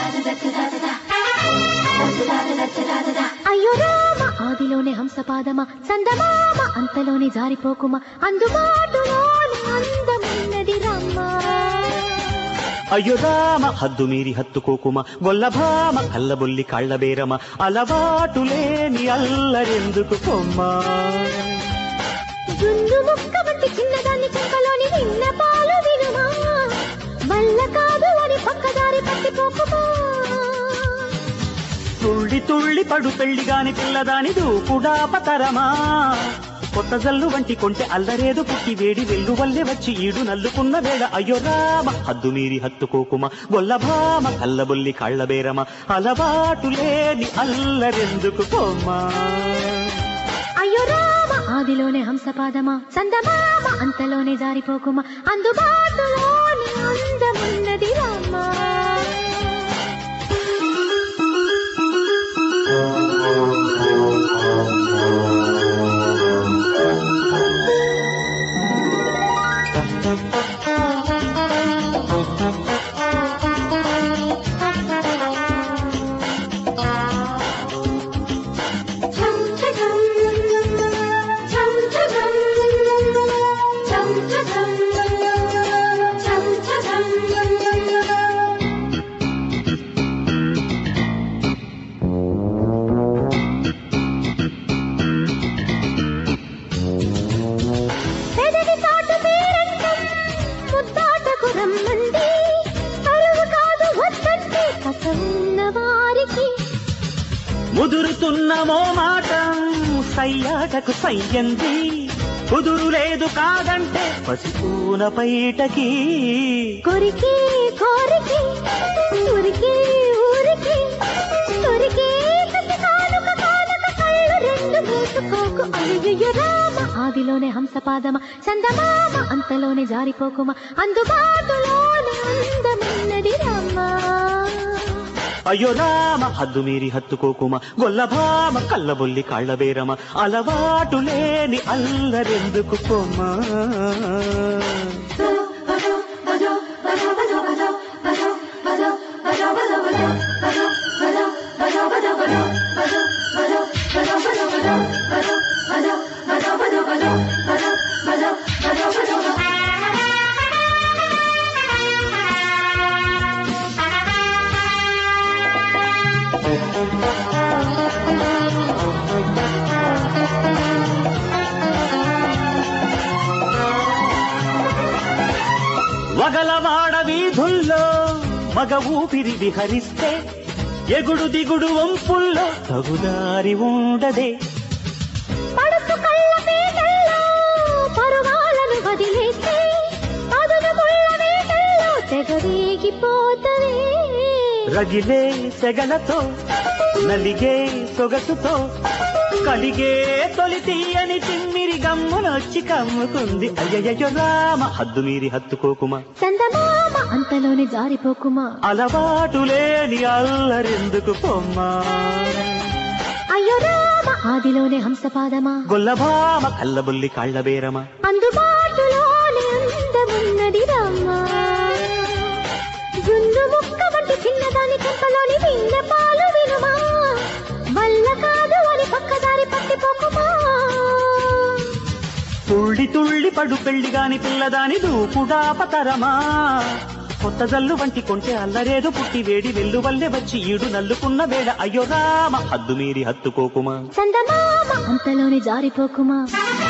అయ్యో రామ ఆదిలోనే హంసపాదమా చందమామ అంతలోనే జారిపోకుమా అందుబాటులోనే అందమున్నది రమ్మ అయ్యో రామ హద్దు మీరి హత్తుకోకుమ గొల్లభామ కళ్ళబొల్లి కళ్ళబేరమ అలవాటు లేని అల్లరెందుకు కొమ్మా జున్ను ముక్క వంటి చిన్నదాన్ని చెంపలోని నిన్న పాలు వినుమా వల్ల కాదు అని పక్కదారి పట్టిపోకుమా తుళ్ళి తుళ్ళి పడు పెళ్లిగాని పిల్లదాని దూకుడా పతరమా కొత్త జల్లు వంటి కొంటె అల్లరేదు పుట్టి వేడి వెల్లు వల్లే వచ్చి ఈడు నల్లుకున్న వేళ అయ్యో రామ హద్దు మీరి హత్తుకోకుమ గొల్లభామ కళ్ళబొల్లి కళ్ళబేరమ అలవాటు లేని అల్లరెందుకు కొమ్మా అయ్యో రామ ఆదిలోనే హంసపాదమా చందమామ అంతలోనే జారిపోకుమా అందుబాటులోనే అందమున్నది రామ పెదవి చాటు పేరంటం ముద్దాటకు రమ్మంది పరువు కాదు వద్దంటే కథ ఉన్న వారికి ముదురుతున్నమో మాటం సయ్యాటకు సయ్యంది కుదురు లేదు కాదంటే పసిపూన పైటకి కొరికి కోరికి ఊరికి ఊరికి కొరికి కసి కానుక కానుక కళ్ళు రెండు మూసుకోకు అయ్యయ్య రామ ఆదిలోనే హంసపాదమ చందమామ అంతలోనే జారిపోకుమ అందుబాటులోనే అందమున్నది రామ అయ్యో రామ హద్దు మీరి హత్తుకోకుమ గొల్లభామ కళ్ళబొల్లి కాళ్ళబేరమ అలవాటు లేని అల్లరెందుకు కొమ్మా వగలవాడ వీధుల్లో మగ ఊపిరి విహరిస్తే ఎగుడు దిగుడు వంపుల్లో తగుదారి ఉండదే పడుచు కళ్ళ పీటల్లో పరువాలను వదిలేస్తే పదును ముళ్ళ వేటల్లో తెగరేగిపోతవే రగిలే సెగలతో నలిగే సొగసుతో కలిగే తొలి తీయని తిమ్మిరి గమ్మునొచ్చి కమ్ముకుంది అయ్యయ్యో రామ హద్దు మీరి హత్తుకోకుమా చందమామ అంతలోనే జారిపోకుమా అలవాటు లేని అల్లరెందుకు పొమ్మా అయ్యో రామ ఆదిలోనే హంసపాదమా గొల్లభామ కళ్ళబుల్లి కాళ్ళబేరమ అందుబాటులోనే అందమున్నది రామా జున్ను ముక్క వంటి చిన్నదాని చెంపలోని విన్న పాలు వినుమా వల్ల కాదు అని పక్కదారి పట్టిపోకుమా తుళ్ళి తుళ్ళి పడు పెళ్లిగాని పిల్లదాని దూకుడా పతరమా కొత్త జల్లు వంటి కొంటే అల్లరేదు పుట్టి వేడి వెల్లు వల్లే వచ్చి ఈడు నల్లుకున్న వేళ అయ్యో రామ హద్దు మీరి హత్తుకోకుమా చందమామ అంతలోనే జారిపోకుమా